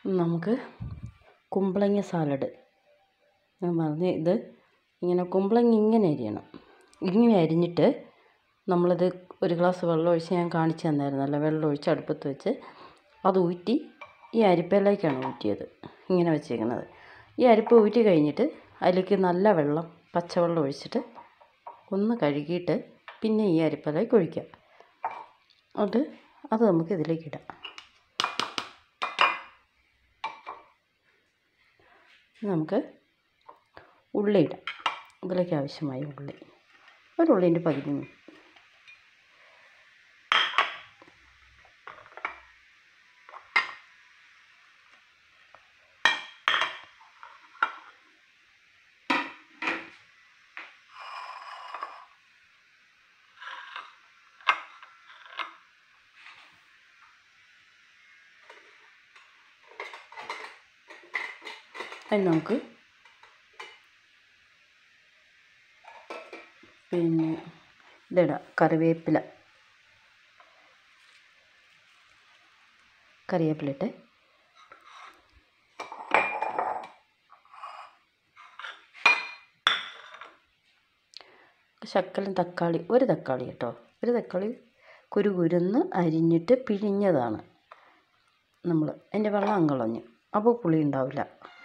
നമുക്ക് കുമ്പളങ്ങ സാലഡ് ഞാൻ പറഞ്ഞ ഇത് ഇങ്ങനെ കുമ്പളങ്ങ ഇങ്ങനെ അരിയണം ഇങ്ങനെ അരിഞ്ഞിട്ട് നമ്മളിത് ഒരു ഗ്ലാസ് വെള്ളം ഒഴിച്ച് ഞാൻ കാണിച്ചു തന്നായിരുന്നല്ലോ വെള്ളം ഒഴിച്ച് അടുപ്പത്ത് വെച്ച് അത് ഊറ്റി ഈ അരിപ്പയിലേക്കാണ് ഊറ്റിയത് ഇങ്ങനെ വെച്ചേക്കുന്നത് ഈ അരിപ്പ ഊറ്റി കഴിഞ്ഞിട്ട് അതിലേക്ക് നല്ല വെള്ളം പച്ചവെള്ളം ഒഴിച്ചിട്ട് ഒന്ന് കഴുകിയിട്ട് പിന്നെ ഈ അരിപ്പയിലേക്ക് ഒഴിക്കുക അത് അത് നമുക്ക് ഇതിലേക്ക് ഇടാം നമുക്ക് ഉള്ളി ഇടാം ഇതിലേക്ക് ആവശ്യമായ ഉള്ളി ഒരു ഉള്ളീൻ്റെ പകുതി മതി അതിന് നമുക്ക് പിന്നെ ഇതിടാം കറിവേപ്പില കറിവേപ്പില ഇട്ട് ശക്കലം തക്കാളി ഒരു തക്കാളി കേട്ടോ ഒരു തക്കാളി കുരു കുരുന്ന് അരിഞ്ഞിട്ട് പിഴിഞ്ഞതാണ് നമ്മൾ അതിൻ്റെ വെള്ളം കളഞ്ഞു അപ്പോൾ പുളി ഉണ്ടാവില്ല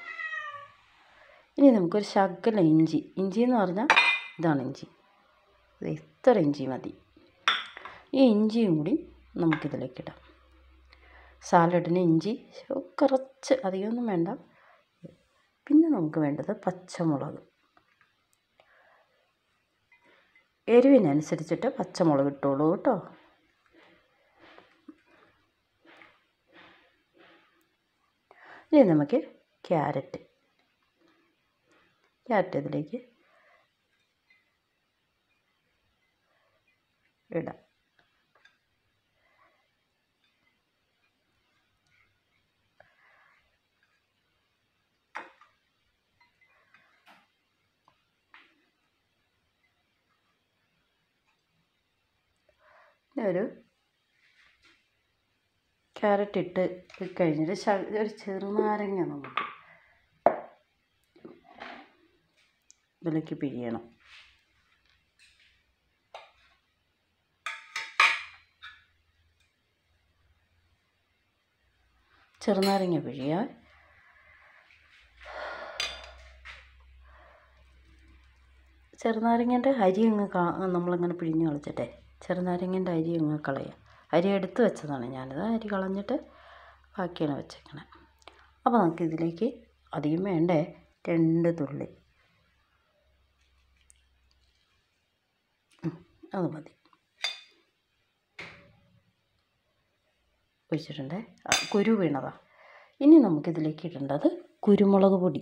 ഇനി നമുക്കൊരു ശകല ഇഞ്ചി ഇഞ്ചി എന്ന് പറഞ്ഞാൽ ഇതാണ് ഇഞ്ചി ഇത് ഇത്ര ഇഞ്ചി മതി ഈ ഇഞ്ചിയും കൂടി നമുക്കിതിലേക്ക് ഇടാം സാലഡിന് ഇഞ്ചി കുറച്ച് അധികമൊന്നും വേണ്ട പിന്നെ നമുക്ക് വേണ്ടത് പച്ചമുളക് എരിവിനനുസരിച്ചിട്ട് പച്ചമുളക് ഇട്ടോളൂ കേട്ടോ ഇനി നമുക്ക് ക്യാരറ്റ് ക്യാരറ്റ് ഇതിലേക്ക് ഇടാം ഒരു ക്യാരറ്റ് ഇട്ട് കഴിഞ്ഞിട്ട് ശ ഒരു ചെറുനാരങ്ങ നമുക്ക് ഇതിലേക്ക് പിഴിയണം ചെറുനാരങ്ങ പിഴിയാൻ ചെറുനാരങ്ങേൻ്റെ അരി അങ്ങ് കാ നമ്മളിങ്ങനെ പിഴിഞ്ഞ് കളിച്ചിട്ടെ ചെറുനാരങ്ങേൻ്റെ അരി അങ്ങ് കളയാം അരി എടുത്ത് വെച്ചതാണ് ഞാനത് അരി കളഞ്ഞിട്ട് ബാക്കിയാണ് വെച്ചേക്കണേ അപ്പോൾ നമുക്ക് ഇതിലേക്ക് അധികം വേണ്ടേ രണ്ട് തുള്ളി അത് മതി ഒഴിച്ചിട്ടുണ്ട് കുരു വീണതാ ഇനി നമുക്കിതിലേക്ക് ഇടേണ്ടത് കുരുമുളക് പൊടി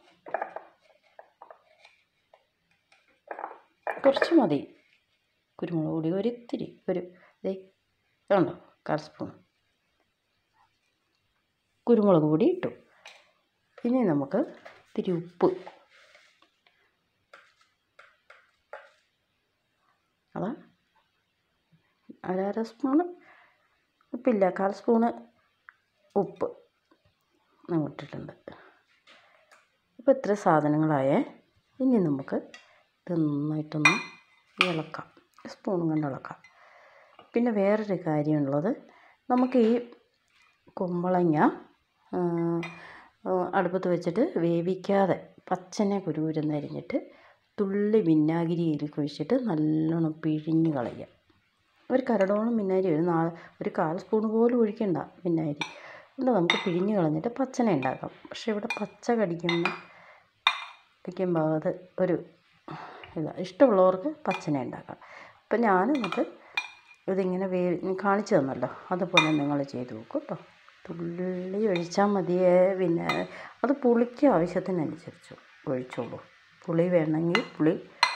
കുറച്ച് മതി കുരുമുളക് പൊടി ഒരിത്തിരി ഒരു ദേ ഇതുണ്ടോ കാൽ സ്പൂൺ കുരുമുളക് പൊടി ഇട്ടു ഇനി നമുക്ക് ഇത്തിരി ഉപ്പ് അതാ അര സ്പൂണ് ഉപ്പില്ല കാൽ സ്പൂണ് ഉപ്പ് നമ്മൾ ഇട്ടിട്ടുണ്ട് അപ്പോൾ ഇത്ര സാധനങ്ങളായേ ഇനി നമുക്ക് ഇത് നന്നായിട്ടൊന്ന് ഇളക്കാം സ്പൂൺ കൊണ്ട് ഇളക്കാം പിന്നെ വേറൊരു കാര്യമുള്ളത് നമുക്ക് ഈ കുമ്പളങ്ങ അടുപ്പത്ത് വെച്ചിട്ട് വേവിക്കാതെ പച്ചനെ കുരുകുരുന്നരിഞ്ഞിട്ട് തുള്ളി വിനാഗിരിയിൽ കുഴിച്ചിട്ട് നല്ലോണം പിഴിഞ്ഞ് കളയുക ഒരു കരടോളം വിനാഗിരി ഒരു നാ ഒരു കാൽ സ്പൂൺ പോലും ഒഴിക്കണ്ട വിനാഗിരി എന്നിട്ട് നമുക്ക് പിഴിഞ്ഞ് കളഞ്ഞിട്ട് പച്ചന ഉണ്ടാക്കാം പക്ഷേ ഇവിടെ പച്ച കടിക്കുന്ന കടിക്കുമ്പോൾ അത് ഒരു ഇതാ ഇഷ്ടമുള്ളവർക്ക് പച്ചന ഉണ്ടാക്കാം അപ്പം ഞാൻ എന്നിട്ട് ഇതിങ്ങനെ വേ കാണിച്ചു തന്നല്ലോ അതുപോലെ നിങ്ങൾ ചെയ്ത് നോക്കും കേട്ടോ തുള്ളി ഒഴിച്ചാൽ മതിയേ പിന്നെ അത് പുളിക്ക് ആവശ്യത്തിനനുസരിച്ച് ഒഴിച്ചോളൂ പുളി വേണമെങ്കിൽ പുളി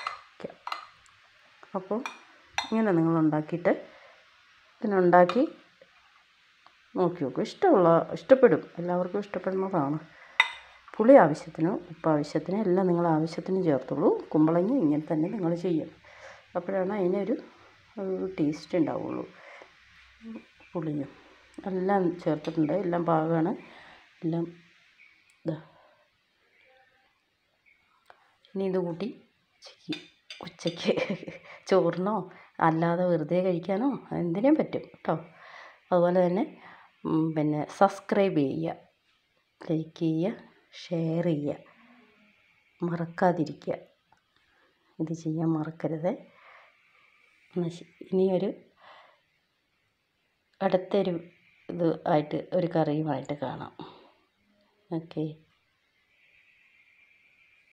അപ്പം ഇങ്ങനെ നിങ്ങൾ ഉണ്ടാക്കിയിട്ട് ഇതിനുണ്ടാക്കി നോക്കി നോക്കൂ ഇഷ്ടമുള്ള ഇഷ്ടപ്പെടും എല്ലാവർക്കും ഇഷ്ടപ്പെടുന്നതാണ് പുളി ആവശ്യത്തിന് ഉപ്പ് ആവശ്യത്തിന് എല്ലാം നിങ്ങൾ ആവശ്യത്തിന് ചേർത്തോളൂ കുമ്പളങ്ങ ഇങ്ങനെ തന്നെ നിങ്ങൾ ചെയ്യണം അപ്പോഴാണ് അതിനൊരു ടേസ്റ്റ് ഉണ്ടാവുള്ളൂ പുളിയും എല്ലാം ചേർത്തിട്ടുണ്ട് എല്ലാം പാകമാണ് എല്ലാം ഇതാ ഇനി ഇത് കൂട്ടി ഉച്ചയ്ക്ക് ഉച്ചയ്ക്ക് ചോറിനോ അല്ലാതെ വെറുതെ കഴിക്കാനോ എന്തിനും പറ്റും കേട്ടോ അതുപോലെ തന്നെ പിന്നെ സബ്സ്ക്രൈബ് ചെയ്യുക ലൈക്ക് ചെയ്യുക ഷെയർ ചെയ്യുക മറക്കാതിരിക്കുക ഇത് ചെയ്യാൻ മറക്കരുത് ഇനിയൊരു അടുത്തൊരു ഇത് ആയിട്ട് ഒരു കറിയുമായിട്ട് കാണാം ഓക്കെ